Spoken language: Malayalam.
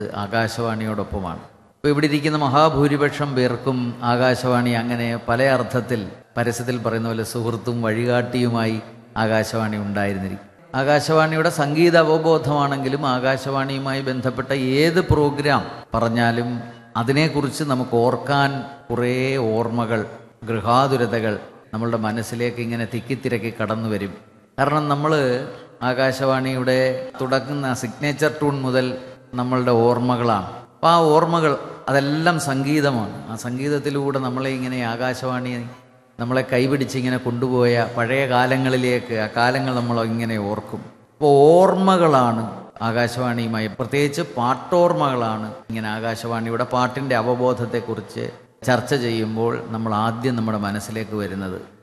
ആകാശവാണിയോടൊപ്പമാണ് ഇപ്പോൾ ഇവിടെ ഇരിക്കുന്ന മഹാഭൂരിപക്ഷം പേർക്കും ആകാശവാണി അങ്ങനെ പല അർത്ഥത്തിൽ പരസ്യത്തിൽ പറയുന്ന പോലെ സുഹൃത്തും വഴികാട്ടിയുമായി ആകാശവാണി ഉണ്ടായിരുന്നിരിക്കും ആകാശവാണിയുടെ സംഗീത അവബോധമാണെങ്കിലും ആകാശവാണിയുമായി ബന്ധപ്പെട്ട ഏത് പ്രോഗ്രാം പറഞ്ഞാലും അതിനെക്കുറിച്ച് നമുക്ക് ഓർക്കാൻ കുറേ ഓർമ്മകൾ ഗൃഹാതുരതകൾ നമ്മളുടെ മനസ്സിലേക്ക് ഇങ്ങനെ തിക്കിത്തിരക്കി കടന്നു വരും കാരണം നമ്മൾ ആകാശവാണിയുടെ തുടങ്ങുന്ന സിഗ്നേച്ചർ ട്യൂൺ മുതൽ നമ്മളുടെ ഓർമ്മകളാണ് അപ്പോൾ ആ ഓർമ്മകൾ അതെല്ലാം സംഗീതമാണ് ആ സംഗീതത്തിലൂടെ നമ്മളെ ഇങ്ങനെ ആകാശവാണി നമ്മളെ കൈപിടിച്ച് ഇങ്ങനെ കൊണ്ടുപോയ പഴയ കാലങ്ങളിലേക്ക് ആ കാലങ്ങൾ നമ്മൾ ഇങ്ങനെ ഓർക്കും അപ്പോൾ ഓർമ്മകളാണ് ആകാശവാണിയുമായി പ്രത്യേകിച്ച് പാട്ടോർമ്മകളാണ് ഇങ്ങനെ ആകാശവാണിയുടെ പാട്ടിൻ്റെ അവബോധത്തെക്കുറിച്ച് ചർച്ച ചെയ്യുമ്പോൾ നമ്മൾ ആദ്യം നമ്മുടെ മനസ്സിലേക്ക് വരുന്നത്